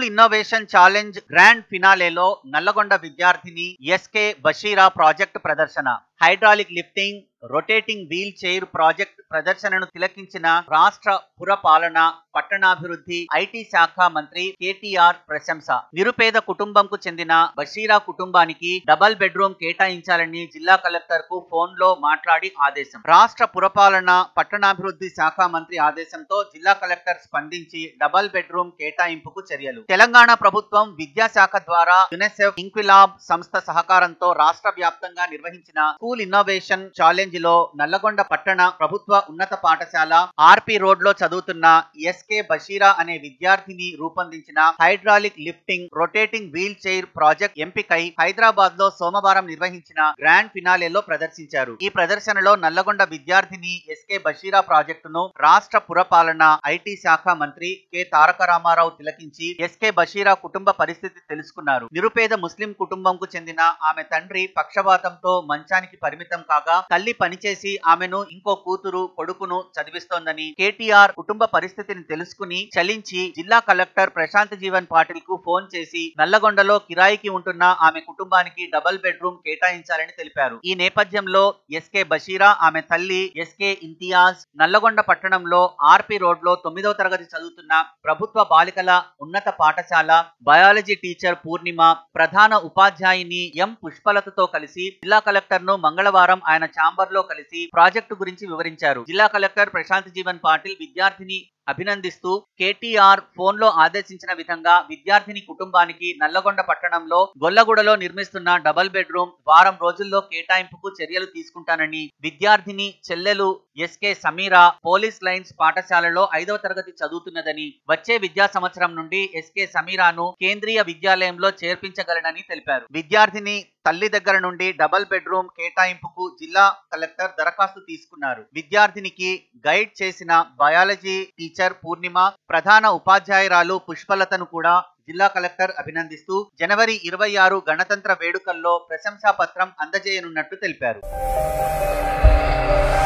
school innovation challenge grand ఫినాలేలో నల్లగొండ విద్యార్థిని S K Bashira project ప్రదర్శన hydraulic lifting rotating wheel chair project ప్రదర్శనను తిలకించిన రాష్ట్ర పురపాలన పట్టణాభివృద్ధి ఐటీ శాఖ మంత్రి కేటీఆర్ ప్రశంస నిరుపేద కుటుంబంకు చెందిన బషీరా కుటుంబానికి డబల్ బెడ్రూమ్ కేటాయించాలని జిల్లా కలెక్టర్ కు ఫోన్ లో మాట్లాడి ఆదేశం రాష్ట్ర పురపాలన పట్టణాభివృద్ధి శాఖ మంత్రి ఆదేశంతో జిల్లా కలెక్టర్ స్పందించి డబల్ బెడ్రూమ్ కేటాయింపుకు చర్యలు తెలంగాణ ప్రభుత్వం విద్యాశాఖ ద్వారా యునెసెఫ్ ఇంక్విలాబ్ సంస్థ సహకారంతో రాష్ట్ర వ్యాప్తంగా నిర్వహించిన స్కూల్ ఇన్నోవేషన్ ఛాలెంజ్ లో నల్లగొండ పట్టణ ప్రభుత్వ ఉన్నత పాఠశాల ఆర్పి రోడ్ లో చదువుతున్న ఎస్కే బషీరా అనే విద్యార్థిని రూపొందించిన hydraulic lifting rotating wheel chair project ఎంపికై హైదరాబాద్ లో సోమవారం నిర్వహించిన గ్రాండ్ ఫినాలేలో ప్రదర్శించారు ఈ ప్రదర్శనలో నల్లగొండ విద్యార్థిని ఎస్కే బషీరా ప్రాజెక్టును రాష్ట్ర పురపాలన ఐటీ శాఖ మంత్రి కె తారక రామారావు తిలకించి ఎస్కే బషీరా కుటుంబ పరిస్థితి తెలుసుకున్నారు నిరుపేద ముస్లిం కుటుంబంకు చెందిన ఆమె తండ్రి పక్షపాతంతో మంచానికి పరిమితం కాగా తల్లి పనిచేసి ఆమెను ఇంకో కూతురు కొడుకును చదివిస్తోందని కేటీఆర్ కుటుంబ పరిస్థితిని తెలుసుకుని చలించి జిల్లా కలెక్టర్ ప్రశాంత్ జీవన్ పాటిల్ కు ఫోన్ చేసి నల్లగొండలో కిరాయికి ఉంటున్న ఆమె కుటుంబానికి డబల్ బెడ్రూమ్ కేటాయించాలని తెలిపారు ఈ నేపథ్యంలో ఎస్కే బషీరా ఆమె తల్లి ఎస్కే ఇంతియాజ్ నల్లగొండ పట్టణంలో ఆర్పి రోడ్ లో తొమ్మిదవ తరగతి చదువుతున్న ప్రభుత్వ బాలికల ఉన్నత పాఠశాల బయాలజీ టీచర్ పూర్ణిమ ప్రధాన ఉపాధ్యాయుని ఎం పుష్పలతతో కలిసి జిల్లా కలెక్టర్ ను మంగళవారం ఆయన ఛాంబర్ లో కలిసి ప్రాజెక్టు గురించి వివరించారు జిల్లా కలెక్టర్ ప్రశాంత్ జీవన్ పాటిల్ విద్యార్థిని అభినందిస్తూ కేటీఆర్ ఫోన్ లో ఆదేశించిన విధంగా విద్యార్థిని కుటుంబానికి నల్లగొండ పట్టణంలో గొల్లగూడలో నిర్మిస్తున్న డబల్ బెడ్రూమ్ వారం రోజుల్లో కేటాయింపుకు చర్యలు తీసుకుంటానని విద్యార్థిని చెల్లెలు ఎస్కే సమీరా పోలీస్ లైన్స్ పాఠశాలలో ఐదవ తరగతి చదువుతున్నదని వచ్చే విద్యా సంవత్సరం నుండి ఎస్కే సమీరాను కేంద్రీయ విద్యాలయంలో చేర్పించగలనని తెలిపారు విద్యార్థిని తల్లి దగ్గర నుండి డబల్ బెడ్రూమ్ కేటాయింపుకు జిల్లా కలెక్టర్ దరఖాస్తు తీసుకున్నారు విద్యార్థినికి గైడ్ చేసిన బయాలజీ టీచర్ పూర్ణిమ ప్రధాన ఉపాధ్యాయురాలు పుష్పలతను కూడా జిల్లా కలెక్టర్ అభినందిస్తూ జనవరి ఇరవై ఆరు గణతంత్ర వేడుకల్లో ప్రశంసా పత్రం అందజేయనున్నట్టు తెలిపారు